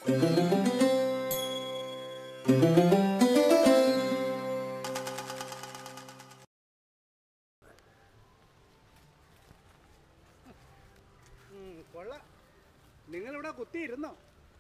കൊള്ളാം നിങ്ങളിവിടെ കുത്തിയിരുന്നോ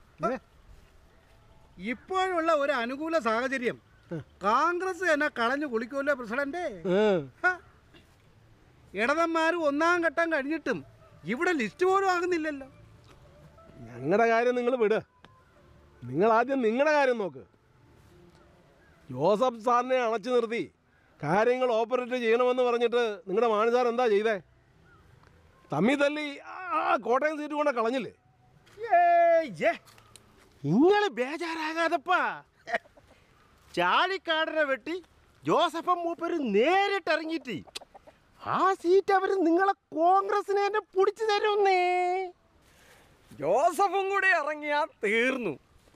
ഇപ്പോഴുള്ള ഒരു അനുകൂല സാഹചര്യം കോൺഗ്രസ് തന്നെ കളഞ്ഞു കുളിക്കുമല്ലോ പ്രസിഡന്റ് ഹ. ഇടതന്മാരും ഒന്നാം ഘട്ടം കഴിഞ്ഞിട്ടും ഇവിടെ ലിസ്റ്റ് പോലും ആകുന്നില്ലല്ലോ ഞങ്ങളുടെ കാര്യം നിങ്ങൾ വിട് നിങ്ങൾ ആദ്യം നിങ്ങളുടെ കാര്യം നോക്ക് ജോസഫ് സാറിനെ അണച്ചു നിർത്തി കാര്യങ്ങൾ ഓപ്പറേറ്റ് ചെയ്യണമെന്ന് പറഞ്ഞിട്ട് നിങ്ങളുടെ മാണി സാർ എന്താ ചെയ്തേ തമ്മി തല്ലി ആ കോട്ടയം സീറ്റ് കൊണ്ട് കളഞ്ഞില്ലേ നിങ്ങൾ ബേജാറാകാതപ്പാ ചാഴിക്കാടനെ വെട്ടി ജോസഫ് മൂപ്പര് നേരിട്ട് ഇറങ്ങിയിട്ട് ആ സീറ്റ് അവര് നിങ്ങളെ കോൺഗ്രസിനെ തന്നെ പിടിച്ചു തരുന്നേ ജോസഫും കൂടി ഇറങ്ങിയാ തീർന്നു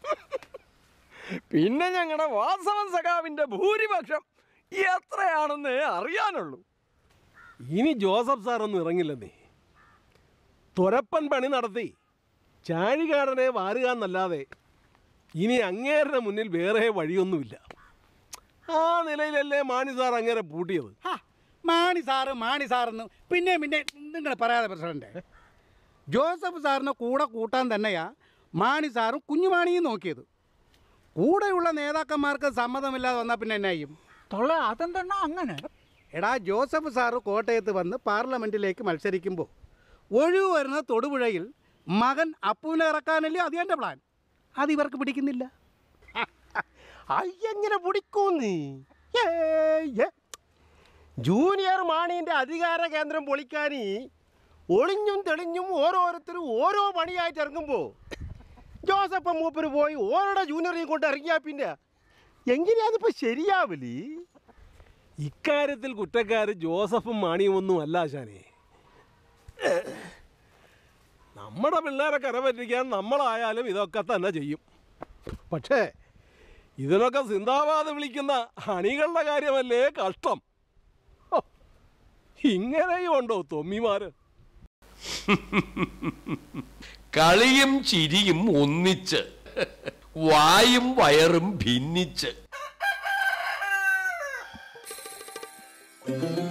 പിന്നെ ഞങ്ങളുടെ വാസവൻ സഖാവിന്റെ ഭൂരിപക്ഷം എത്രയാണെന്ന് അറിയാനുള്ളൂ ഇനി ജോസഫ് സാർ ഒന്നും ഇറങ്ങില്ലെന്നേ തുരപ്പൻ പണി നടത്തി ചാഴികാടനെ വാരുക എന്നല്ലാതെ ഇനി അങ്ങേരുടെ മുന്നിൽ വേറെ വഴിയൊന്നുമില്ല ആ നിലയിലല്ലേ മാണി സാർ അങ്ങേരെ പൂട്ടിയത് ഹ, മാണി സാറ് മാണി സാറെന്ന് പിന്നെ പിന്നെ നിങ്ങൾ പറയാതെ പ്രസിഡന്റ് ജോസഫ് സാറിനെ കൂടെ കൂട്ടാൻ തന്നെയാ മാണി സാറും കുഞ്ഞുമാണിയും നോക്കിയത് കൂടെയുള്ള നേതാക്കന്മാർക്ക് സമ്മതമില്ലാതെ വന്നാൽ പിന്നെ എന്നാ ചെയ്യും തൊള്ള അതെന്തെണ്ണ അങ്ങനെ എടാ ജോസഫ് സാറ് കോട്ടയത്ത് വന്ന് പാർലമെൻറ്റിലേക്ക് മത്സരിക്കുമ്പോൾ ഒഴിവ് വരുന്ന തൊടുപുഴയിൽ മകൻ അപ്പുവിനെ ഇറക്കാനല്ലേ അത് എൻ്റെ പ്ലാൻ അത് ഇവർക്ക് പിടിക്കുന്നില്ല അയ്യെങ്ങനെ പിടിക്കൂന്ന് ഏയ്. ജൂനിയർ മാണീന്റെ അധികാര കേന്ദ്രം പൊളിക്കാൻ ഒളിഞ്ഞും തെളിഞ്ഞും ഓരോരുത്തരും ഓരോ പണിയായിട്ട് ഇറങ്ങുമ്പോ ജോസഫ് മൂപ്പര് പോയി ഓരോടെ ജൂനിയറെയും കൊണ്ട് ഇറങ്ങിയാ പിന്നെ എങ്ങനെയാതിപ്പോ ശരിയാവില്ലേ ഇക്കാര്യത്തിൽ കുറ്റക്കാർ ജോസഫും മാണിയും ഒന്നും അല്ല ആശാനെ നമ്മുടെ പിള്ളേരെ കരപറ്റിക്കാൻ നമ്മളായാലും ഇതൊക്കെ തന്നെ ചെയ്യും പക്ഷേ ഇതിനൊക്കെ സിന്ദാബാദ് വിളിക്കുന്ന അണികളുടെ കാര്യമല്ലേ കഷ്ടം ഹോ, ഇങ്ങനെയും ഉണ്ടോ തൊമ്മിമാര് കളിയും ചിരിയും ഒന്നിച്ച് വായും വയറും ഭിന്നിച്ച്